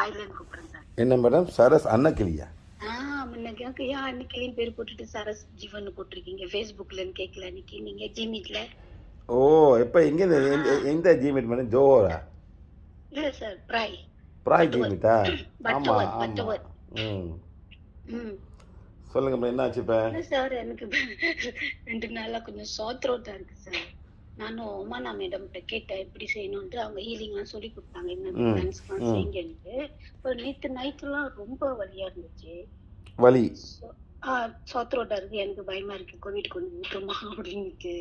பிராய்லன்னு கூப்பிடுறேன் சார் என்ன மேடம் சரஸ் அன்னக்கிளியா ஆ முன்னக்கு ஏன் அன்னைக்கு பேர் போட்டுட்டு சரஸ் ஜீவன் போட்டிருக்கீங்க ஃபேஸ்புக்லன்னு கேட்கல அன்னைக்கு நீங்க ஜிமிட்ல ஓ எப்போ எங்கே எந்த ஜிமீட் மேடம் ஜோஹரா இல்ல சார் பிராய் ப்ராய் ஜிமீட்டா ஆமாம் பட்டவர், ஆமாம் பட்டவர். ம் ம் சொல்லுங்க மேடம் என்னாச்சு இப்போ இல்ல சார் எனக்கு ரெண்டு நாளா கொஞ்சம் சாத்ரோட்டா இருக்கு சார் நானும் ஒமானா மேடம் கிட்ட கேட்டேன் எப்படி செய்யணும்ட்டு அவங்க ஹீலிங் எல்லாம் சொல்லி கொடுத்தாங்க என்ன ம், பிளான்ஸ்லாம் ம். செய்யுங்கன்ட்டு இப்போ நேத்து நைட் எல்லாம் ரொம்ப வலியா இருந்துச்சு வலி So- ஆ சாத்ரோட்டா இருக்கு எனக்கு பயமா இருக்கு கோவிட் கொண்டு விட்டுருமா அப்படின்னுட்டு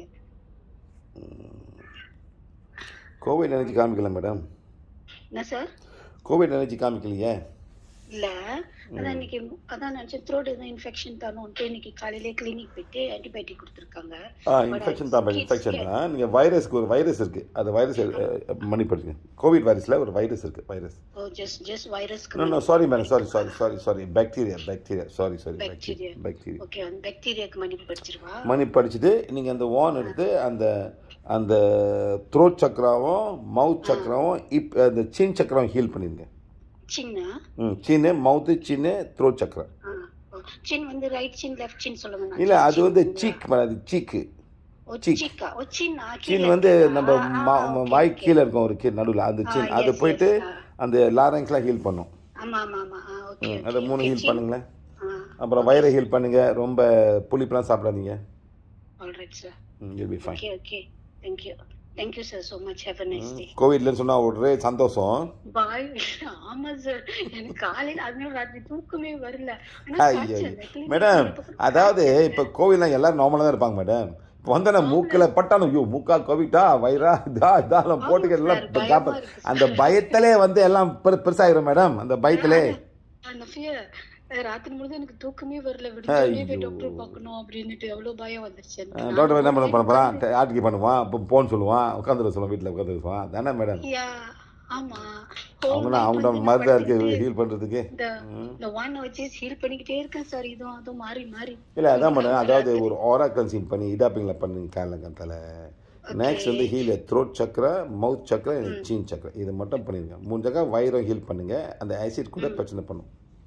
கோவிட் நினைச்சு காமிக்கல மேடம் என்ன சார் கோவிட் நினைச்சு காமிக்கலையே இல்ல அதான் இன்னைக்கு அதான் நினைச்சேன் த்ரோட் எதுவும் இன்ஃபெக்ஷன் தானோன்ட்டு இன்னைக்கு காலையிலே கிளினிக் போயிட்டு ஆன்டிபயோட்டிக் கொடுத்துருக்காங்க ஆ இன்ஃபெக்ஷன் தான் இன்ஃபெக்ஷன் தான் நீங்கள் வைரஸ்க்கு ஒரு வைரஸ் இருக்குது அது வைரஸ் மணி படிங்க கோவிட் வைரஸில் ஒரு வைரஸ் இருக்குது வைரஸ் ஓ ஜஸ்ட் ஜஸ்ட் வைரஸ்க்கு no no sorry madam sorry sorry sorry sorry bacteria bacteria sorry sorry Bacteria. Bacteria bacteria okay அந்த பாக்டீரியாக்கு மன்னிப்பு படிச்சிருவா மணி படிச்சுட்டு நீங்கள் அந்த ஓன் எடுத்து அந்த அந்த த்ரோட் சக்கராவும் மவுத் சக்கராவும் இப் அந்த சின் சக்கரம் ஹீல் பண்ணிருங்க சின்ன ம் சின்னு மவுத்து சின்னு த்ரோட் சக்கரம் ஆ, ஓ, சின் வந்து ரைட் சின் லெஃப்ட் சின் சொல்லுங்க நான் இல்லை அது chin வந்து வந்து- சீக் மேடம் அது சீக்கு ஓ cheek. சீக்கா ஓ சின்னா சின் வந்து நம்ம மா- மா- வாய் கீழே இருக்கும் ஒரு கீழ் நடுவில் அந்த சின் ஆ, அது yes, போயிட்டு yes, ஆ. அந்த லாரங்ஸ்லாம் ஹீல் பண்ணும் ஆமா ஆமா ஆமா ஆ ஓகே ம், அதை மூணு ஹீல் பண்ணுங்களேன் ஆ அப்புறம் வயிறை ஹீல் பண்ணுங்க ரொம்ப புளிப்பெல்லாம் சாப்பிடாதீங்க alright sir you'll be fine okay okay thank you thank you sir so much have a nice day கோவிட்லன்னு சொன்னால் ஒரே சந்தோஷம் பாய் ஆமா சார் எனக்கு காலையில அதனால ராத்திரி தூக்கமே வரல ஆனா ஐயோ காய்ச்சல் அந்த clinic மேடம் போனப்ப அதாவது இப்போ கோவில்லாம் எல்லாரும் நார்மலாக தான் இருப்பாங்க மேடம் இப்போ வந்தா மூக்கில் பட்டாலும் ஐயோ மூக்கா கோவிட்டா வயிறா இதா இதாலும் போட்டுக்கலாம் sir, பயமா இருக்கு அந்த பயத்திலே வந்து எல்லாம் பெரு பெருசாயிரும் மேடம் அந்த பயத்திலே அந்த ஃபியர் ராத்திரி முழுதும் எனக்கு தூக்கமே வரல ஐயோ. விடுதே போய் டாக்டர் பார்க்கணும் அப்படின்னுட்டு எவ்வளவு பயம் வந்துருச்சு எனக்கு. டாக்டர் என்ன பண்ண பண்ண போகிறான் ஆட்டிக்கு பண்ணுவான் அப்போ போன்னு சொல்லுவான் உட்காந்துட சொல்லுவான் வீட்டில் உட்காந்து சொல்லுவான் தானே மேடம் Yeah, ஆமா அவங்க Whole night அவங்க வந்து மருந்து நான் இருக்கு படுத்துக்கிட்டே ஹீல் பண்ணுறதுக்கு இந்த இந்த ஒன் வச்சு ஹீல் பண்ணிக்கிட்டே இருக்கேன் சார் இதுவும் அதுவும் மாறி மாறி இல்லை அதான் மேடம் அதாவது ஒரு ஓரா கன்சீம் பண்ணி இதாப்பிங்கில் பண்ணுங்க காலங்கத்தில் நெக்ஸ்ட் வந்து ஹீல் த்ரோட் சக்கரை மவுத் சக்கரை சீன் சக்கரை இது மட்டும் பண்ணிருங்க மூணு ஜக்கா வயிறும் ஹீல் பண்ணுங்க அந்த ஆசிட் கூட பிரச்சனை பண்ணும்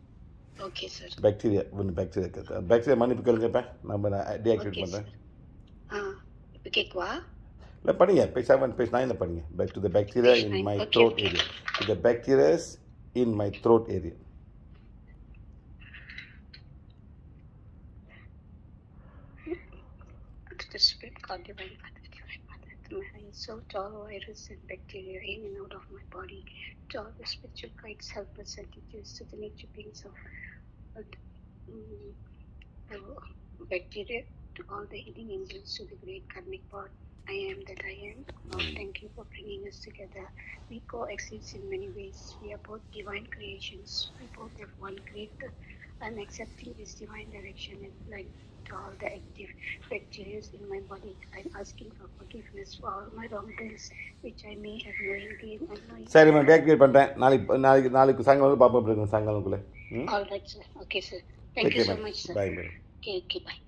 ஓகே சார் பாக்டீரியா ஒன்று பாக்டீரியா இருக்குது பாக்டீரியா மன்னிப்பு கேளுங்க இப்போ நம்ம டீஆக்டிவேட் ஓகே பண்ணுறேன் சார் ஆ இப்போ கேக்குவா இல்லை படிங்க பேஜ் செவன் பேஜ் நைனில் படிங்க back to the bacteria in my Okay, throat okay. Area to the bacterias in my throat area the spirit God divine Father, divine Father, to my eyes, so to all virus and bacteria in and out of my body, to all the spiritual guides, helpers, and teachers, to the nature beings of uh, mm, the bacteria, to all the healing angels, to the great karmic God. I am that I am. Lord, thank you for bringing us together. We coexist in many ways. We are both divine creations. We both have one creator. And accepting this divine direction and like to all the active bacteria in my body. I'm asking for forgiveness for all my wrongdoings, which I may have knowingly and unknowingly. சரி ma'am deactivate பண்ணுறேன் நாளைக்கு நாளைக்கு நாளைக்கு சாயங்காலம் வந்து பார்ப்போம் சாயங்காலம்குள்ளே ம் All right, sir. Okay, sir. Thank you so much, sir. Bye madam Okay, okay, bye.